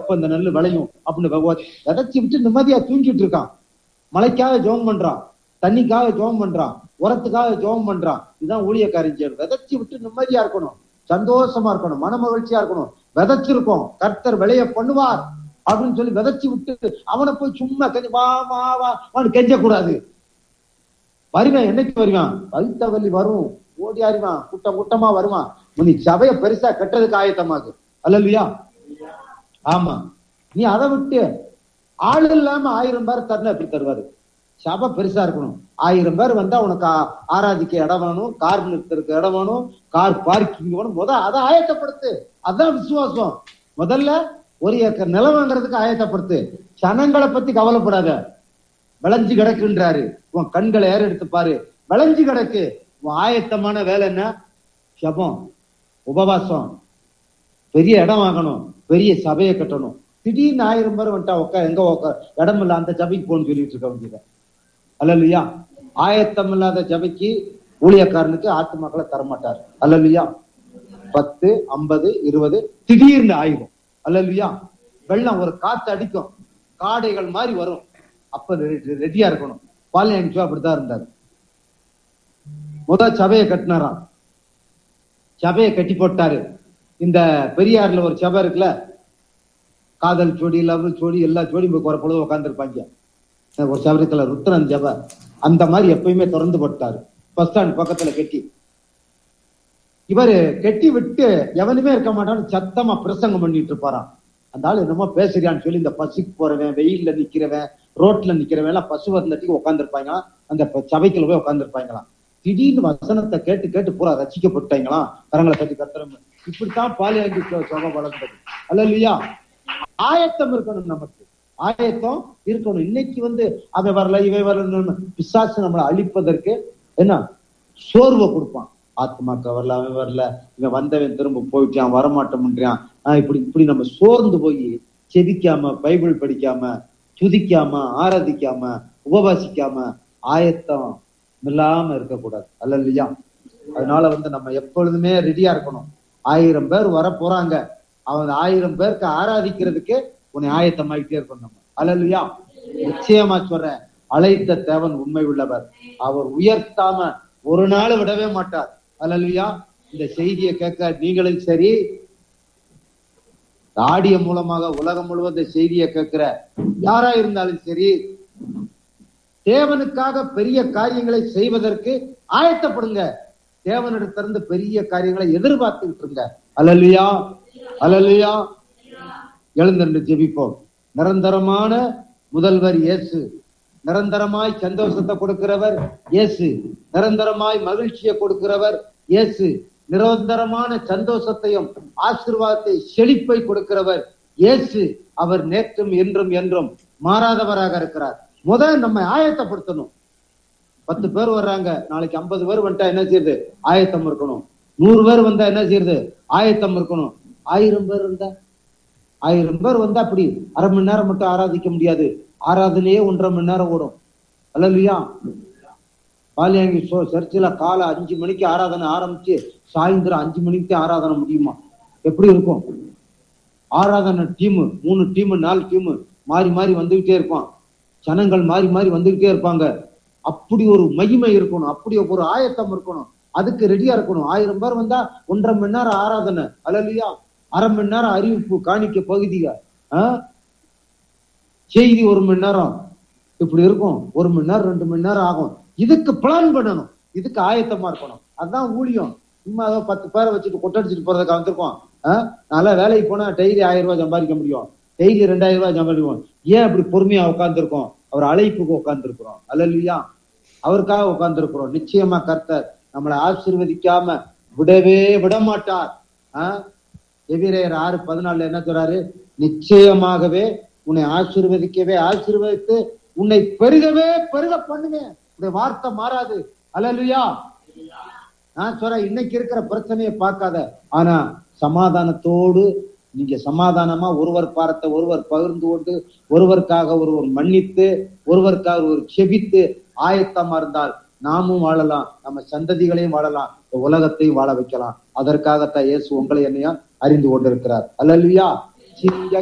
எப்ப இந்த நெல் விளையும் அப்படின்னு பகவான் விதைச்சு விட்டு நிம்மதியா தூங்கிட்டு இருக்கான் மழைக்காக ஜெபம் பண்றான் தண்ணிக்காக ஜெபம் பண்றான் உரத்துக்காக ஜெபம் பண்றான் இதுதான் ஊழியக்காரன் செய்யணும் விதைச்சு விட்டு நிம்மதியா இருக்கணும் சந்தோஷமா இருக்கணும் மன மகிழ்ச்சியா இருக்கணும் விதைச்சிருக்கோம் கர்த்தர் விளைய பண்ணுவார் அப்படின்னு சொல்லி விதைச்சு விட்டு அவனை போய் சும்மா கெஞ்ச வா வா வா அவனு கெஞ்ச கூடாது வருவேன் என்னைக்கு வருவான் வழுத்த வலி வரும் ஓடி அறிவான் கூட்டம் கூட்டமா வருவான் நீ சபைய பெருசா கட்டுறதுக்கு ஆயத்தமாகு அல்லல்லையா ஆமா நீ அதை விட்டு ஆள் இல்லாம ஆயிரம் பேர் தரணும் எப்படி தருவாரு சபை பெருசா இருக்கணும் ஆயிரம் பேர் வந்தா உனக்கு ஆ- ஆராதிக்க இடம் வேணும் கார் நிறுத்தறதுக்கு இடம் வேணும் கார் பார்க்கிங் வேணும் முத அதை ஆயத்தப்படுத்து அதான் விசுவாசம் முதல்ல ஒரு ஏக்கர் நிலம் வாங்குறதுக்கு ஆயத்தப்படுத்து சனங்களை பத்தி கவலைப்படாத விளைஞ்சு கிடக்குன்றாரு உன் கண்களை ஏறெடுத்து பாரு விளைஞ்சு கிடக்கு உன் ஆயத்தமான வேலை என்ன ஜபம் உபவாசம் பெரிய இடம் வாங்கணும் பெரிய சபையை கட்டணும் திடீர்னு ஆயிரம் பேர் வந்துட்டா உக்கா எங்க உக்கா இடம் இல்ல அந்த சபைக்கு போன்னு சொல்லிட்டு இருக்க வேண்டியது அல்லையா ஆயத்தம் இல்லாத சபைக்கு ஊழியக்காரனுக்கு ஆத்து மக்களை தரமாட்டார் அல்லையா பத்து ஐம்பது இருபது திடீர்னு ஆயிரும் அல்லையா வெள்ளம் ஒரு காத்து அடிக்கும் காடைகள் மாதிரி வரும் அப்ப ரெ- ரெடியா இருக்கணும் பாலியன் அப்படித்தான் இருந்தாரு முதல் சபையை கட்டினாராம் சபையை கட்டி போட்டாரு இந்த பெரியார்ல ஒரு சபை இருக்குல்ல காதல் ஜோடி லவ் ஜோடி எல்லா ஜோடியும் போய் பொழுது உட்காந்துருப்பாங்க ஒரு சபரத்துல ருத்ரன் ஜபை அந்த மாதிரி எப்பயுமே திறந்து போட்டாரு பஸ் ஸ்டாண்ட் பக்கத்துல கட்டி இவரு கெட்டி விட்டு எவனுமே இருக்க மாட்டான்னு சத்தமா பிரசங்கம் பண்ணிட்டு இருப்பாராம் அந்த ஆள் என்னமோ பேசுறியான்னு சொல்லி இந்த பசிக்கு போறவன் வெயில்ல நிக்கிறவன் ரோட்ல நிக்கிறவன் எல்லாம் பசு வந்தட்டிக்கு உட்காந்துருப்பாங்க அந்த ப- சபைக்குள்ள போய் உட்காந்துருப்பாங்களாம் திடீர்னு வசனத்தை கேட்டு கேட்டு பூரா ரசிக்கப்பட்டாங்களாம் கரங்களை கட்டி கத்துறோம் இப்படித்தான் பாலியாண்டி சபை வளர்ந்தது அல்ல இல்லையா ஆயத்தம் இருக்கணும் நமக்கு ஆயத்தம் இருக்கணும் இன்னைக்கு வந்து அவன் வரல இவை வரல பிசாசு நம்மளை அழிப்பதற்கு என்ன சோர்வை கொடுப்பான் ஆத்மாக்க வரல அவன் வரல இவன் வந்தவன் திரும்ப போயிட்டான் வரமாட்டோம்ன்றான் ஆஹ் இப்படி இப்படி நம்ம சோர்ந்து போய் செபிக்காம பைபிள் படிக்காம துதிக்காம ஆராதிக்காம உபவாசிக்காம ஆயத்தம் இல்லாம இருக்கக்கூடாது அல்ல இல்லையா அதனால வந்து நம்ம எப்பொழுதுமே ரெடியா இருக்கணும் ஆயிரம் பேர் வர போறாங்க அவன் ஆயிரம் பேருக்கு ஆராதிக்கிறதுக்கு உன்னை ஆயத்தமாயிட்டே இருக்கணும் நம்ம அல்ல இல்லையா நிச்சயமா சொல்றேன் அழைத்த தேவன் உண்மை உள்ளவர் அவர் உயர்த்தாம ஒரு நாள் விடவே மாட்டார் அல்லல்லையா இந்த செய்தியை கேட்க நீங்களும் சரி ஆடியோ மூலமாக உலகம் முழுவதும் இந்த செய்தியை கேட்கிற யாரா இருந்தாலும் சரி தேவனுக்காக பெரிய காரியங்களை செய்வதற்கு ஆயத்தப்படுங்க தேவனிடத்திலிருந்து பெரிய காரியங்களை எதிர்பார்த்துக்கிட்டு இருங்க அல்லல்லையா அல்லல்லையா எழுந்திருந்து ஜெபிப்போம் நிரந்தரமான முதல்வர் இயேசு நிரந்தரமாய் சந்தோஷத்தை கொடுக்கிறவர் இயேசு நிரந்தரமாய் மகிழ்ச்சியை கொடுக்கிறவர் இயேசு நிரந்தரமான சந்தோஷத்தையும் ஆசீர்வாதத்தை செழிப்பை கொடுக்கிறவர் இயேசு அவர் நேற்றும் என்றும் என்றும் மாறாதவராக இருக்கிறார் முதல் நம்ம ஆயத்தப்படுத்தணும் பத்து பேர் வர்றாங்க நாளைக்கு ஐம்பது பேர் வந்துட்டா என்ன செய்யுது ஆயத்தம் இருக்கணும் நூறு பேர் வந்தா என்ன செய்யுது ஆயத்தம் இருக்கணும் ஆயிரம் பேர் இருந்தா ஆயிரம் பேர் வந்தா அப்படி அரை மணி நேரம் மட்டும் ஆராதிக்க முடியாது ஆராதனையே ஒன்றரை மணி நேரம் ஓடும் அல்ல இல்லையா பாலியாங்கி சோ சர்ச்சில் காலை அஞ்சு மணிக்கு ஆராதனை ஆரம்பிச்சு சாயந்தரம் அஞ்சு மணிக்கு தான் ஆராதனை முடியுமா எப்படி இருக்கும் ஆராதனை டீம் மூணு டீம் நாலு டீம் மாறி மாறி வந்துகிட்டே இருப்பான் ஜனங்கள் மாறி மாறி வந்துகிட்டே இருப்பாங்க அப்படி ஒரு மகிமை இருக்கணும் அப்படி ஒரு ஆயத்தம் இருக்கணும் அதுக்கு ரெடியா இருக்கணும் ஆயிரம் பேர் வந்தா ஒன்றரை மணி நேரம் ஆராதனை அல்ல இல்லையா அரை மணி நேரம் அறிவிப்பு காணிக்க பகுதிக ஆஹ் செய்தி ஒரு மணி நேரம் இப்படி இருக்கும் ஒரு மணி நேரம் ரெண்டு மணி நேரம் ஆகும் இதுக்கு பிளான் பண்ணணும் இதுக்கு ஆயத்தமா இருக்கணும் அதுதான் ஊழியம் சும்மா ஏதோ பத்து பேரை வச்சுட்டு கொட்டடிச்சிட்டு போறதுக்கு வந்திருக்கோம் ஆஹ் நல்லா வேலைக்கு போனா டெய்லி ஆயிரம் ரூபாய் சம்பாதிக்க முடியும் டெய்லி ரெண்டாயிரம் ரூபாய் சம்பாதிக்கும் ஏன் அப்படி பொறுமையா உட்கார்ந்துருக்கோம் அவர் அழைப்புக்கு உட்கார்ந்துருக்கிறோம் அல்ல இல்லையா அவருக்காக உட்கார்ந்துருக்கிறோம் நிச்சயமா கர்த்தர் நம்மளை ஆசீர்வதிக்காம விடவே விட மாட்டார் ஆஹ் எபிரேயர் ஆறு பதினாலுல என்ன சொல்றாரு நிச்சயமாகவே உன்னை ஆசீர்வதிக்கவே ஆசீர்வதித்து உன்னை பெருகவே பெருக பண்ணுவேன் உன்னுடைய வார்த்தை மாறாது அல்லையா நான் சொல்றேன் இன்னைக்கு இருக்கிற பிரச்சனையை பார்க்காத ஆனா சமாதானத்தோடு நீங்க சமாதானமா ஒருவர் பாரத்தை ஒருவர் பகிர்ந்து கொண்டு ஒருவருக்காக ஒருவர் மன்னித்து ஒருவருக்காக ஒரு செபித்து ஆயத்தமா இருந்தால் நாமும் வாழலாம் நம்ம சந்ததிகளையும் வாழலாம் இந்த உலகத்தையும் வாழ வைக்கலாம் அதற்காகத்தான் இயேசு உங்களை என்னையா அறிந்து கொண்டிருக்கிறார் அல்லல்லையா சிங்க